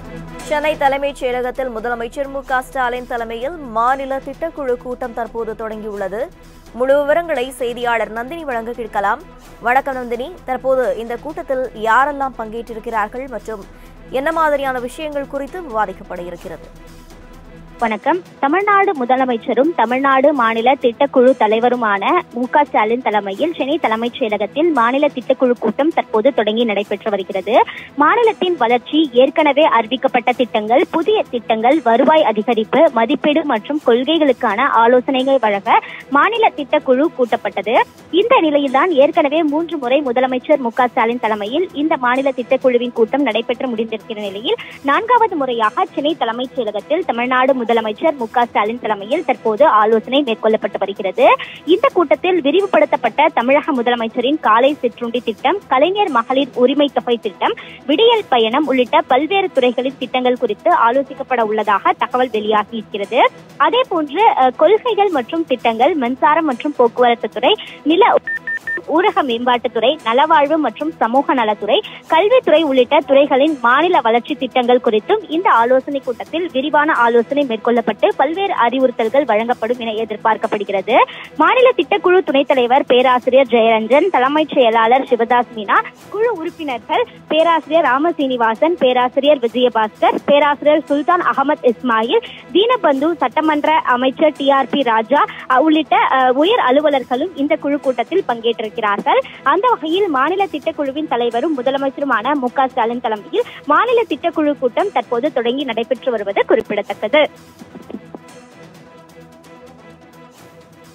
சென்னை தலைமைச் செயலகத்தில் முதலமைச்சர் மு க ஸ்டாலின் தலைமையில் மாநில திட்டக்குழு கூட்டம் தற்போது தொடங்கியுள்ளது முழு விவரங்களை செய்தியாளர் நந்தினி வழங்க கேட்கலாம் வணக்கம் நந்தினி தற்போது இந்த கூட்டத்தில் யாரெல்லாம் பங்கேற்றிருக்கிறார்கள் மற்றும் என்ன மாதிரியான விஷயங்கள் குறித்து விவாதிக்கப்பட இருக்கிறது வணக்கம் தமிழ்நாடு முதலமைச்சரும் தமிழ்நாடு மாநில திட்டக்குழு தலைவருமான மு க ஸ்டாலின் தலைமையில் சென்னை தலைமைச் செயலகத்தில் மாநில திட்டக்குழு கூட்டம் தற்போது தொடங்கி நடைபெற்று வருகிறது மாநிலத்தின் வளர்ச்சி ஏற்கனவே அறிவிக்கப்பட்ட திட்டங்கள் புதிய திட்டங்கள் வருவாய் அதிகரிப்பு மதிப்பீடு மற்றும் கொள்கைகளுக்கான ஆலோசனைகள் வழங்க மாநில திட்டக்குழு கூட்டப்பட்டது இந்த நிலையில்தான் ஏற்கனவே மூன்று முறை முதலமைச்சர் மு க ஸ்டாலின் தலைமையில் இந்த மாநில திட்டக்குழுவின் கூட்டம் நடைபெற்று முடிந்திருக்கிற நிலையில் நான்காவது முறையாக சென்னை தலைமைச் செயலகத்தில் தமிழ்நாடு முதலமைச்சர் மு க ஸ்டாலின் தலைமையில் தற்போது ஆலோசனை மேற்கொள்ளப்பட்டு வருகிறது இந்த கூட்டத்தில் விரிவுபடுத்தப்பட்ட தமிழக முதலமைச்சரின் காலை சிற்றுண்டி திட்டம் கலைஞர் மகளிர் உரிமை தொகை திட்டம் விடியல் பயணம் உள்ளிட்ட பல்வேறு துறைகளின் திட்டங்கள் குறித்து ஆலோசிக்கப்பட உள்ளதாக தகவல் வெளியாகி இருக்கிறது அதே போன்று அஹ், கொள்கைகள் மற்றும் திட்டங்கள் மின்சாரம் மற்றும் போக்குவரத்து துறை நில ஊரக மேம்பாட்டுத்துறை நலவாழ்வு மற்றும் சமூக நலத்துறை கல்வித்துறை உள்ளிட்ட துறைகளின் மாநில வளர்ச்சி திட்டங்கள் குறித்தும் இந்த ஆலோசனை கூட்டத்தில் விரிவான ஆலோசனை மேற்கொள்ளப்பட்டு பல்வேறு அறிவுறுத்தல்கள் வழங்கப்படும் என எதிர்பார்க்கப்படுகிறது மாநில திட்டக்குழு துணைத் தலைவர் பேராசிரியர் ஜெயரஞ்சன் தலைமைச் செயலாளர் சிவதாஸ் மீனா குழு உறுப்பினர்கள் பேராசிரியர் ராம சீனிவாசன் பேராசிரியர் விஜயபாஸ்கர் பேராசிரியர் சுல்தான் அகமது இஸ்மாயில் தீனபந்து சட்டமன்ற அமைச்சர் டி ஆர் பி ராஜா அஹ், உள்ளிட்ட அஹ், உயர் அலுவலர்களும் இந்த குழு கூட்டத்தில் பங்கேற்றிருக்கிறார்கள் அந்த வகையில் மாநில திட்டக்குழுவின் தலைவரும் முதலமைச்சருமான மு க ஸ்டாலின் தலைமையில் மாநில திட்டக்குழு கூட்டம் தற்போது தொடங்கி நடைபெற்று வருவது குறிப்பிடத்தக்கது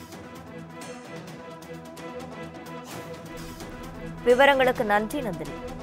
விவரங்களுக்கு நன்றி நந்தினி